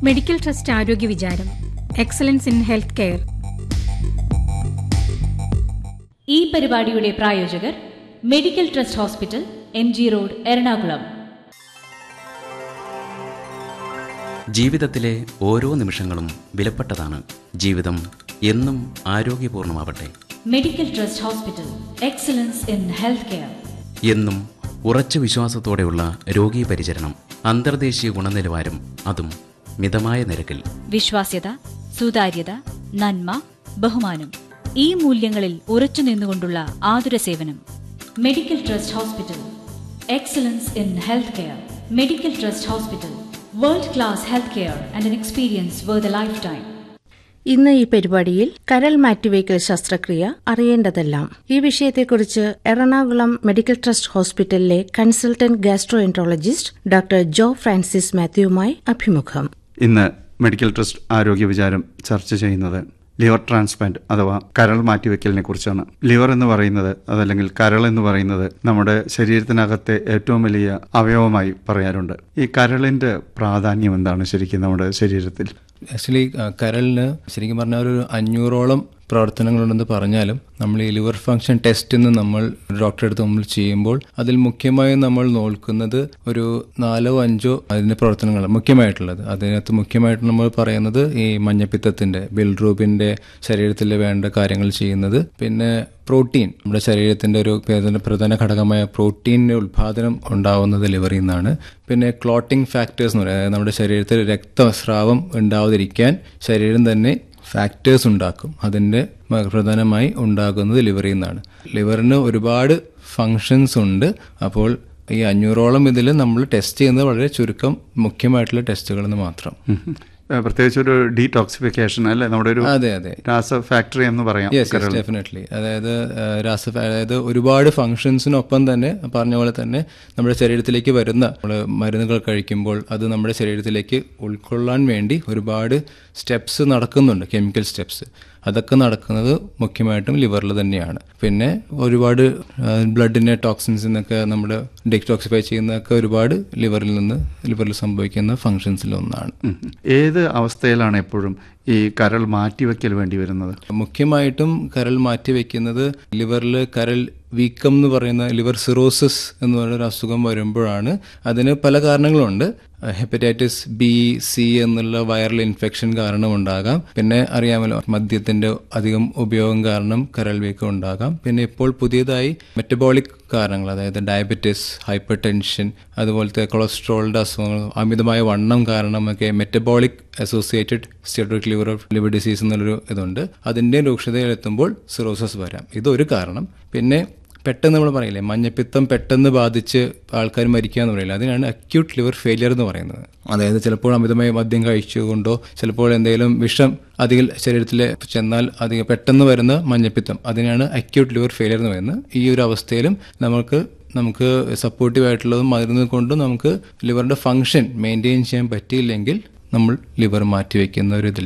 Medical trust ആരോഗ്യ വിചാരം excellence in health care ഈ പരിപാടിയുടെ പ്രായോജകർ medical trust hospital M G road Ernakulam ജീവിതത്തിലെ ഓരോ നിമിഷങ്ങളും വിലപ്പെട്ടതാണ് ജീവിതം എന്നും ആരോഗ്യപൂർണമാവട്ടെ medical trust hospital excellence in health care എന്നും ഉറച്ച വിശ്വാസത്തോടെയുള്ള രോഗീ പരിചരണം അന്തർദേശീയ ഗുണനിലവാരം അതും മിതമായ നിരക്കിൽ വിശ്വാസ്യത സുതാര്യത നന്മ ബഹുമാനം ഈ മൂല്യങ്ങളിൽ ഉറച്ചു നിന്നുകൊണ്ടുള്ള ആതുര സേവനം medical trust hospital excellence in health care medical trust hospital world class health care and an experience where the life time ഇന്ന് ഈ പരിപാടിയിൽ കരൾ മാറ്റിവയ്ക്കൽ ശസ്ത്രക്രിയ അറിയേണ്ടതെല്ലാം ഈ വിഷയത്തെക്കുറിച്ച് എറണാകുളം മെഡിക്കൽ ട്രസ്റ്റ് ഹോസ്പിറ്റലിലെ consultant gastroenterologist doctor Jo Francis മാത്യുവുമായി അഭിമുഖം ഇന്ന് മെഡിക്കൽ ട്രസ്റ്റ് ആരോഗ്യ വിചാരം ചർച്ച ചെയ്യുന്നത് ലിവർ ട്രാൻസ്പ്ലാന്റ് അഥവാ കരൾ മാറ്റിവെക്കലിനെ കുറിച്ചാണ് ലിവർ എന്ന് പറയുന്നത് അതല്ലെങ്കിൽ കരൾ എന്ന് പറയുന്നത് നമ്മുടെ ശരീരത്തിനകത്തെ ഏറ്റവും വലിയ അവയവമായി പറയാറുണ്ട് ഈ കരളിന്റെ പ്രാധാന്യം എന്താണ് ശരിക്കും നമ്മുടെ ശരീരത്തിൽ ആക്ച്വലി കരളിന് ശരിക്കും പറഞ്ഞാൽ ഒരു അഞ്ഞൂറോളം പ്രവർത്തനങ്ങളുണ്ടെന്ന് പറഞ്ഞാലും നമ്മൾ ഈ ലിവർ ഫംഗ്ഷൻ ടെസ്റ്റ് എന്ന് നമ്മൾ ഡോക്ടറെ അടുത്ത് നമ്മൾ ചെയ്യുമ്പോൾ അതിൽ മുഖ്യമായും നമ്മൾ നോക്കുന്നത് ഒരു നാലോ അഞ്ചോ അതിന്റെ പ്രവർത്തനങ്ങൾ മുഖ്യമായിട്ടുള്ളത് അതിനകത്ത് മുഖ്യമായിട്ട് നമ്മൾ പറയുന്നത് ഈ മഞ്ഞപ്പിത്തത്തിന്റെ ബിൽറൂബിന്റെ ശരീരത്തിൽ വേണ്ട കാര്യങ്ങൾ ചെയ്യുന്നത് പിന്നെ പ്രോട്ടീൻ നമ്മുടെ ശരീരത്തിന്റെ ഒരു പ്രധാന പ്രധാന ഘടകമായ പ്രോട്ടീനിന്റെ ഉത്പാദനം ഉണ്ടാവുന്നത് ലിവറിൽ നിന്നാണ് പിന്നെ ക്ലോട്ടിംഗ് ഫാക്ടേഴ്സ് എന്ന് പറയുന്നത് അതായത് നമ്മുടെ ശരീരത്തിൽ രക്തസ്രാവം ഉണ്ടാവാതിരിക്കാൻ ശരീരം തന്നെ ഫാക്ടേഴ്സ് ഉണ്ടാക്കും അതിൻ്റെ പ്രധാനമായി ഉണ്ടാകുന്നത് ലിവറിൽ നിന്നാണ് ലിവറിന് ഒരുപാട് ഫങ്ഷൻസ് ഉണ്ട് അപ്പോൾ ഈ അഞ്ഞൂറോളം ഇതിൽ നമ്മൾ ടെസ്റ്റ് ചെയ്യുന്നത് വളരെ ചുരുക്കം മുഖ്യമായിട്ടുള്ള ടെസ്റ്റുകൾ എന്ന് മാത്രം ഏഹ് പ്രത്യേകിച്ച് ഒരു ഡീടോക്സിഫിക്കേഷൻ അല്ലെ നമ്മുടെ ഒരു അതെ അതെ രാസ ഫാക്ടറി എന്ന് പറയാം യെസ് യെസ് ഡെഫിനറ്റ്ലി അതായത് ആ, രാസ അതായത് ഒരുപാട് ഫങ്ഷൻസിനൊപ്പം തന്നെ പറഞ്ഞ പോലെ തന്നെ നമ്മുടെ ശരീരത്തിലേക്ക് വരുന്ന നമ്മൾ മരുന്നുകൾ കഴിക്കുമ്പോൾ അത് നമ്മുടെ ശരീരത്തിലേക്ക് ഉൾക്കൊള്ളാൻ വേണ്ടി ഒരുപാട് സ്റ്റെപ്സ് നടക്കുന്നുണ്ട് കെമിക്കൽ സ്റ്റെപ്സ് അതൊക്കെ നടക്കുന്നത് മുഖ്യമായിട്ടും ലിവറിൽ തന്നെയാണ് പിന്നെ ഒരുപാട് ബ്ലഡിനെ ടോക്സിൻസ് എന്നൊക്കെ നമ്മൾ ഡിറ്റോക്സിഫൈ ചെയ്യുന്നതൊക്കെ ഒരുപാട് ലിവറിൽ നിന്ന് ലിവറിൽ സംഭവിക്കുന്ന ഫങ്ഷൻസിൽ ഒന്നാണ് ഉം. ഏത് അവസ്ഥയിലാണ് എപ്പോഴും ഈ കരൾ മാറ്റിവെക്കൽ വേണ്ടി വരുന്നത് മുഖ്യമായിട്ടും കരൾ മാറ്റിവെക്കുന്നത് ലിവറിൽ കരൾ വീക്കം എന്ന് പറയുന്ന ലിവർ സിറോസിസ് എന്ന് പറയുന്ന ഒരു അസുഖം വരുമ്പോഴാണ് അതിന് പല കാരണങ്ങളുണ്ട് ഹെപ്പറ്റൈറ്റിസ് ബി സി എന്നുള്ള വൈറൽ ഇൻഫെക്ഷൻ കാരണം ഉണ്ടാകാം പിന്നെ അറിയാമല്ലോ മദ്യത്തിന്റെ അധികം ഉപയോഗം കാരണം കരൾ വീക്കം ഉണ്ടാകാം പിന്നെ ഇപ്പോൾ പുതിയതായി മെറ്റബോളിക് കാരണങ്ങൾ അതായത് ഡയബറ്റിസ് ഹൈപ്പർ ടെൻഷൻ അതുപോലത്തെ കൊളസ്ട്രോളിന്റെ അസുഖങ്ങൾ അമിതമായ വണ്ണം കാരണമൊക്കെ metabolic associated steatotic liver liver disease എന്നുള്ളൊരു ഇതുണ്ട് അതിന്റെ രൂക്ഷതയിലെത്തുമ്പോൾ സിറോസിസ് വരാം ഇതൊരു കാരണം പിന്നെ പെട്ടെന്ന് നമ്മൾ പറയില്ലേ മഞ്ഞപ്പിത്തം പെട്ടെന്ന് ബാധിച്ച് ആൾക്കാർ മരിക്കുക എന്ന് പറയില്ല അതിനാണ് അക്യൂട്ട് ലിവർ ഫെയിലിയർ എന്ന് പറയുന്നത് അതായത് ചിലപ്പോൾ അമിതമായി മദ്യം കഴിച്ചുകൊണ്ടോ ചിലപ്പോൾ എന്തെങ്കിലും വിഷം അധികം ശരീരത്തിൽ ചെന്നാൽ അധികം പെട്ടെന്ന് വരുന്ന മഞ്ഞപ്പിത്തം അതിനാണ് അക്യൂട്ട് ലിവർ ഫെയിലിയർ എന്ന് പറയുന്നത് ഈ ഒരു അവസ്ഥയിലും നമുക്ക് നമുക്ക് സപ്പോർട്ടീവ് ആയിട്ടുള്ളതും മരുന്ന് കൊണ്ടും നമുക്ക് ലിവറിന്റെ ഫംഗ്ഷൻ മെയിൻറ്റെയിൻ ചെയ്യാൻ പറ്റിയില്ലെങ്കിൽ നമ്മൾ ലിവർ മാറ്റിവെക്കുന്ന ഒരു ഇതിലേക്ക്